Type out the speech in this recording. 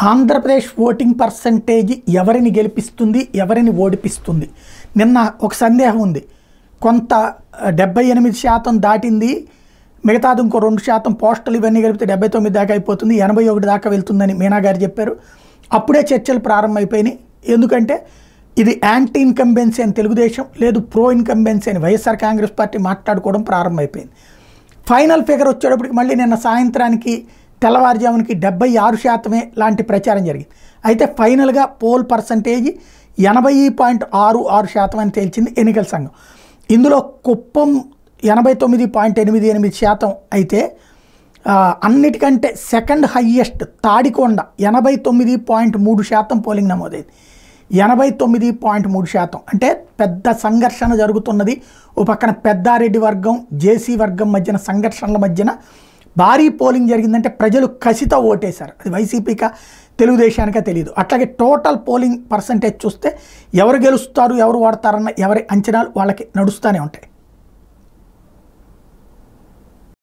Andhra Pradesh voting percentage ఎవరిని గెలిపిస్తుంది ఎవరిని ఓడిపిస్తుంది నిన్న ఒక సందేహం ఉంది కొంత డెబ్బై ఎనిమిది శాతం దాటింది మిగతాది ఇంకో రెండు శాతం పోస్టల్ ఇవన్నీ కలిపితే డెబ్బై తొమ్మిది దాకా అయిపోతుంది ఎనభై ఒకటి దాకా వెళ్తుందని మీనా గారు చెప్పారు అప్పుడే చర్చలు ప్రారంభమైపోయినాయి ఎందుకంటే ఇది యాంటీ ఇన్కంబెన్సీ అని తెలుగుదేశం లేదు ప్రో ఇన్కంబెన్సీ అని వైఎస్ఆర్ కాంగ్రెస్ పార్టీ మాట్లాడుకోవడం ప్రారంభమైపోయింది ఫైనల్ ఫిగర్ వచ్చేటప్పటికి మళ్ళీ నిన్న సాయంత్రానికి తెల్లవారుజామునికి డెబ్బై ఆరు శాతమే లాంటి ప్రచారం జరిగింది అయితే ఫైనల్గా పోల్ పర్సంటేజ్ ఎనభై పాయింట్ ఆరు ఆరు శాతం అని తేల్చింది ఎన్నికల సంఘం ఇందులో కుప్పం ఎనభై తొమ్మిది పాయింట్ ఎనిమిది ఎనిమిది శాతం అయితే ఆ, అన్నిటికంటే సెకండ్ హయ్యెస్ట్ తాడికొండ ఎనభై తొమ్మిది పాయింట్ మూడు శాతం పోలింగ్ నమోదైంది ఎనభై తొమ్మిది పాయింట్ మూడు శాతం అంటే పెద్ద సంఘర్షణ జరుగుతున్నది ఓ పక్కన పెద్దారెడ్డి వర్గం జేసీ వర్గం మధ్యన సంఘర్షణల మధ్యన భారీ పోలింగ్ జరిగిందంటే ప్రజలు కసితో ఓటేశారు అది వైసీపీకా తెలుగుదేశానికా తెలియదు అట్లాగే టోటల్ పోలింగ్ పర్సంటేజ్ చూస్తే ఎవరు గెలుస్తారు ఎవరు ఓడతారన్న ఎవరి అంచనాలు వాళ్ళకి నడుస్తూనే ఉంటాయి